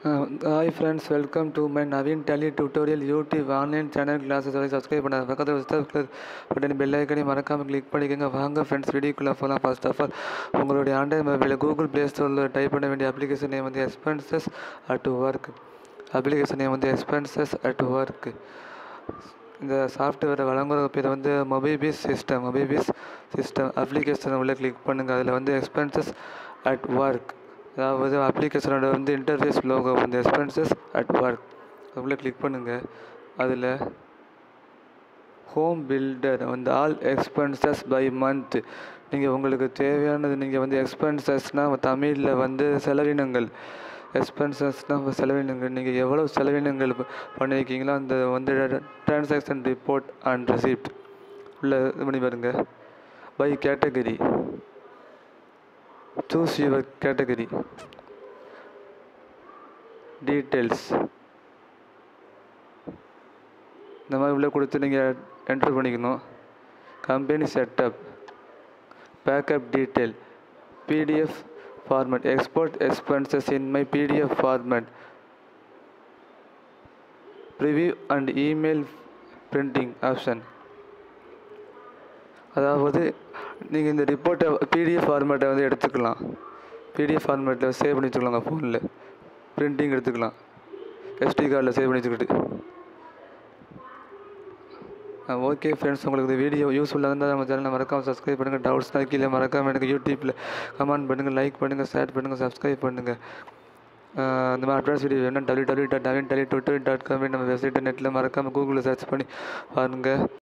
hi friends welcome to my Naveen tele tutorial YouTube online channel classes வரை subscribe பண்ணாத பக்கத்தில் subscribe button bell ஐக்கனையும் மறக்காமல் கிளிக் பண்ணிக்கோங்க வாங்க ஃப்ரெண்ட்ஸ் வீடியோக்குள்ளே போகலாம் ஃபர்ஸ்ட் ஆஃப் ஆல் உங்களுடைய ஆண்ட்ராய்ட் மொபைலில் கூகுள் ப்ளே ஸ்டோரில் டைப் பண்ண வேண்டிய அப்ளிகேஷன் நேம் வந்து expenses at work application name வந்து எக்ஸ்பென்சஸ் அட் ஒர்க் இந்த சாஃப்ட்வேரை வழங்குற பேர் வந்து மொபைபிஸ் சிஸ்டம் மொபைபிஸ் சிஸ்டம் அப்ளிகேஷன் உள்ள கிளிக் பண்ணுங்கள் அதில் வந்து எக்ஸ்பென்சஸ் அட் ஒர்க் அதாவது அப்ளிகேஷனோட வந்து இன்டர்ஃபேஸ் லோகோ வந்து எக்ஸ்பென்சஸ் அட் ஒர்க் அதுக்குள்ளே கிளிக் பண்ணுங்கள் அதில் ஹோம் பில்டர் வந்து ஆல் எக்ஸ்பென்சஸ் பை மந்த் நீங்கள் உங்களுக்கு தேவையானது நீங்கள் வந்து எக்ஸ்பென்சஸ்னால் தமிழில் வந்து செலவினங்கள் எக்ஸ்பென்சஸ்னால் செலவினங்கள் நீங்கள் எவ்வளோ செலவினங்கள் ப- பண்ணியிருக்கீங்களோ அந்த வந்து ட்ரான்சாக்ஷன் ரிப்போர்ட் அண்ட் ரெசிப்ட் உள்ள இது பண்ணி பாருங்க by category choose your category details இந்த மாதிரி உள்ள கொடுத்து நீங்கள் என்டர் பண்ணிக்கணும் company setup backup detail PDF format export expenses in my PDF format preview and email printing option அதாவது நீங்கள் இந்த ரிப்போர்ட்டை பிடிஎஃப் ஃபார்மேட்டை வந்து எடுத்துக்கலாம் பிடிஎஃப் ஃபார்மேட்டில் சேவ் பண்ணி வச்சுக்கலாங்க ஃபோனில் பிரிண்டிங் எடுத்துக்கலாம் எஸ்டி கார்டில் சேவ் பண்ணி வச்சுக்கிட்டு ஓகே ஃப்ரெண்ட்ஸ் உங்களுக்கு இந்த வீடியோ யூஸ்ஃபுல்லாக இருந்தால் நம்ம சேனலை மறக்காமல் சப்ஸ்கிரைப் பண்ணுங்கள் டவுட்ஸ்னால் கீழே மறக்காமல் எனக்கு யூடியூப்பில் கமெண்ட் பண்ணுங்கள் லைக் பண்ணுங்கள் ஷேர் பண்ணுங்கள் சப்ஸ்கிரைப் பண்ணுங்கள் இந்த மாதிரி அட்வான்ஸ் வீடியோ வேணும் W W dot Naveen tele dot com நம்ம வெப்சைட்டை நெட்டில் மறக்காமல் கூகுளில் சர்ச் பண்ணி பாருங்கள்